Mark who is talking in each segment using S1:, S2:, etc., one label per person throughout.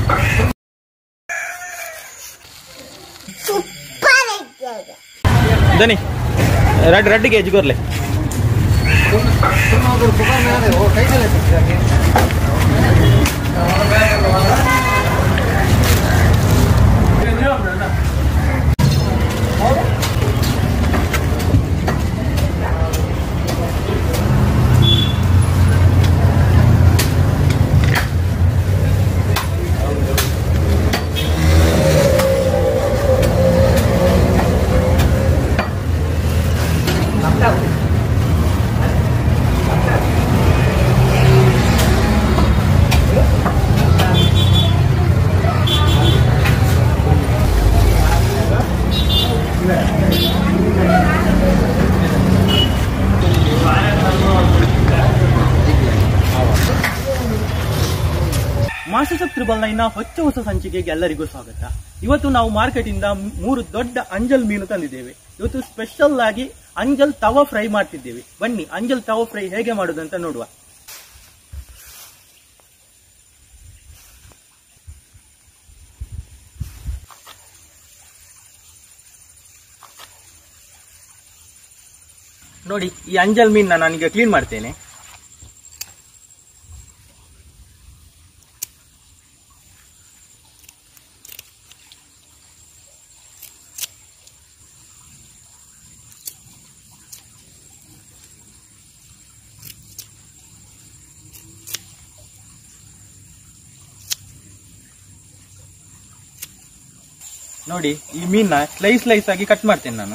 S1: ದನಿ ರಡ್ ರಡ್ಡಿಗೆ ಎಜ್ ಕೊರ್ಲೆ ಮಾಸ್ಟರ್ ತ್ರಿಬಲ್ ನೈನ್ ಹೊಚ್ಚ ಹೊಸ ಸಂಚಿಕೆಗೆ ಎಲ್ಲರಿಗೂ ಸ್ವಾಗತ ಇವತ್ತು ನಾವು ಮಾರ್ಕೆಟ್ ಇಂದ ಮೂರು ದೊಡ್ಡ ಅಂಜಲ್ ಮೀನು ತಂದಿದ್ದೇವೆ ಇವತ್ತು ಸ್ಪೆಷಲ್ ಆಗಿ ಅಂಜಲ್ ತವ ಫ್ರೈ ಮಾಡ್ತಿದ್ದೇವೆ ಬನ್ನಿ ಅಂಜಲ್ ತವ ಫ್ರೈ ಹೇಗೆ ಮಾಡುದು ಅಂತ ನೋಡುವ ನೋಡಿ ಈ ಅಂಜಲ್ ಮೀನ್ ನಾನೀಗ ಕ್ಲೀನ್ ಮಾಡ್ತೇನೆ ನೋಡಿ ಈ ಮೀನ್ನ ಸ್ಲೈಸ್ ಸ್ಲೈಸ್ ಆಗಿ ಕಟ್ ಮಾಡ್ತೇನೆ ನಾನು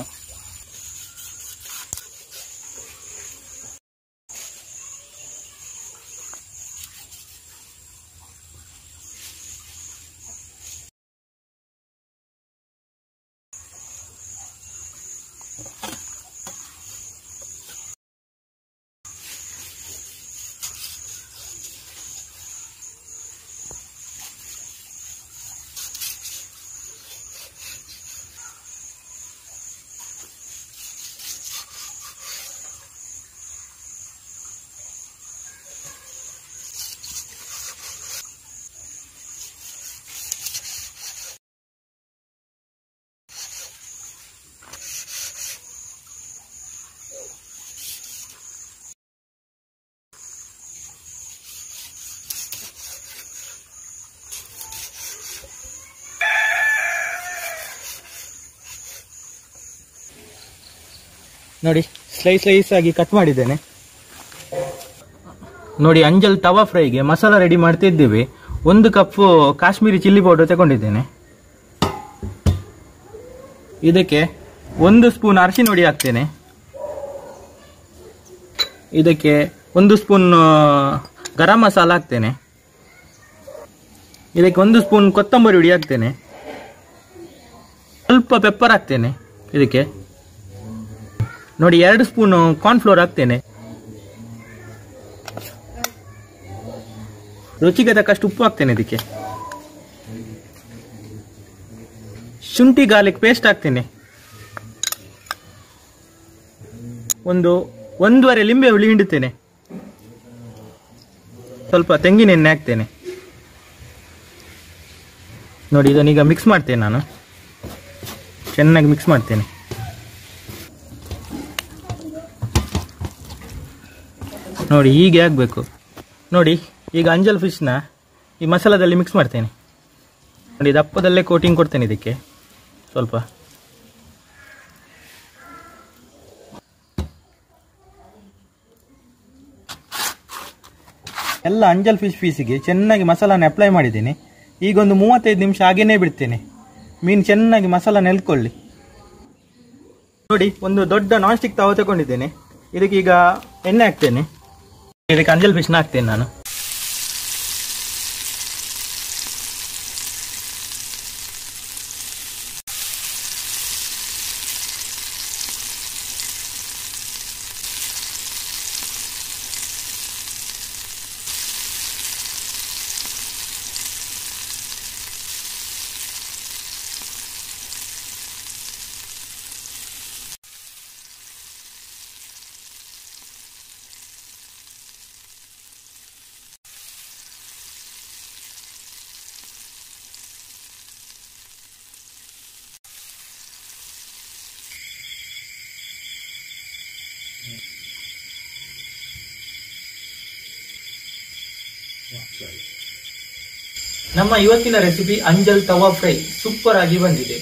S1: ನೋಡಿ ಸ್ಲೈಸ್ ಸ್ಲೈಸ್ ಆಗಿ ಕಟ್ ಮಾಡಿದ್ದೇನೆ ನೋಡಿ ಅಂಜಲ್ ತವಾ ಫ್ರೈಗೆ ಮಸಾಲ ರೆಡಿ ಮಾಡ್ತಿದ್ದೇವೆ ಒಂದು ಕಪ್ ಕಾಶ್ಮೀರಿ ಚಿಲ್ಲಿ ಪೌಡರ್ ತಗೊಂಡಿದ್ದೇನೆ ಇದಕ್ಕೆ ಒಂದು ಸ್ಪೂನ್ ಅರಿಶಿನ ಹುಡಿ ಹಾಕ್ತೇನೆ ಇದಕ್ಕೆ ಒಂದು ಸ್ಪೂನ್ ಗರಂ ಮಸಾಲ ಹಾಕ್ತೇನೆ ಇದಕ್ಕೆ ಒಂದು ಸ್ಪೂನ್ ಕೊತ್ತಂಬರಿ ಹುಡಿ ಹಾಕ್ತೇನೆ ಸ್ವಲ್ಪ ಪೆಪ್ಪರ್ ಹಾಕ್ತೇನೆ ಇದಕ್ಕೆ ನೋಡಿ ಎರಡು ಸ್ಪೂನ್ ಕಾರ್ನ್ಫ್ಲೋರ್ ಹಾಕ್ತೇನೆ ರುಚಿಗೆ ತಕ್ಕಷ್ಟು ಉಪ್ಪು ಹಾಕ್ತೇನೆ ಇದಕ್ಕೆ ಶುಂಠಿ ಗಾರ್ಲಿಕ್ ಪೇಸ್ಟ್ ಹಾಕ್ತೇನೆ ಒಂದು ಒಂದೂವರೆ ಲಿಂಬೆ ಹುಳಿ ಹಿಂಡುತ್ತೇನೆ ಸ್ವಲ್ಪ ತೆಂಗಿನ ಎಣ್ಣೆ ಹಾಕ್ತೇನೆ ನೋಡಿ ಇದನ್ನೀಗ ಮಿಕ್ಸ್ ಮಾಡ್ತೇನೆ ನಾನು ಚೆನ್ನಾಗಿ ಮಿಕ್ಸ್ ಮಾಡ್ತೇನೆ ನೋಡಿ ಹೀಗೆ ಆಗಬೇಕು ನೋಡಿ ಈಗ ಅಂಜಲ್ ಫಿಶ್ನ ಈ ಮಸಾಲದಲ್ಲಿ ಮಿಕ್ಸ್ ಮಾಡ್ತೇನೆ ನೋಡಿ ದಪ್ಪದಲ್ಲೇ ಕೋಟಿಂಗ್ ಕೊಡ್ತೇನೆ ಇದಕ್ಕೆ ಸ್ವಲ್ಪ ಎಲ್ಲ ಅಂಜಲ್ ಫಿಶ್ ಪೀಸಿಗೆ ಚೆನ್ನಾಗಿ ಮಸಾಲಾನ ಅಪ್ಲೈ ಮಾಡಿದ್ದೇನೆ ಈಗ ಒಂದು ಮೂವತ್ತೈದು ನಿಮಿಷ ಹಾಗೇನೆ ಬಿಡ್ತೇನೆ ಮೀನು ಚೆನ್ನಾಗಿ ಮಸಾಲ ನೆಲ್ಕೊಳ್ಳಿ ನೋಡಿ ಒಂದು ದೊಡ್ಡ ನಾನ್ ಸ್ಟಿಕ್ ತವ ತಗೊಂಡಿದ್ದೇನೆ ಇದಕ್ಕೆ ಈಗ ಎಣ್ಣೆ ಹಾಕ್ತೇನೆ ಇದಕ್ಕೆ ಅಂಜಲ್ ಫಿಶ್ನ ಹಾಕ್ತೇನೆ ನಾನು ನಮ್ಮ ಇವತ್ತಿನ recipe anjal tawa fry super ಆಗಿ ಬಂದಿದೆ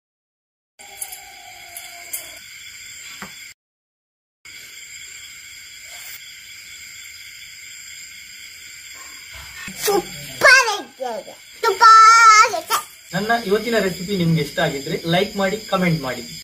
S2: ಸೂಪರ್ ಆಗಿದೆ ಸೂಪರ್ ಆಗಿದೆ
S1: ನನ್ನ ಇವತ್ತಿನ ರೆಸಿಪಿ ನಿಮ್ಗೆ ಇಷ್ಟ ಆಗಿದ್ರೆ ಲೈಕ್ ಮಾಡಿ ಕಮೆಂಟ್ ಮಾಡಿ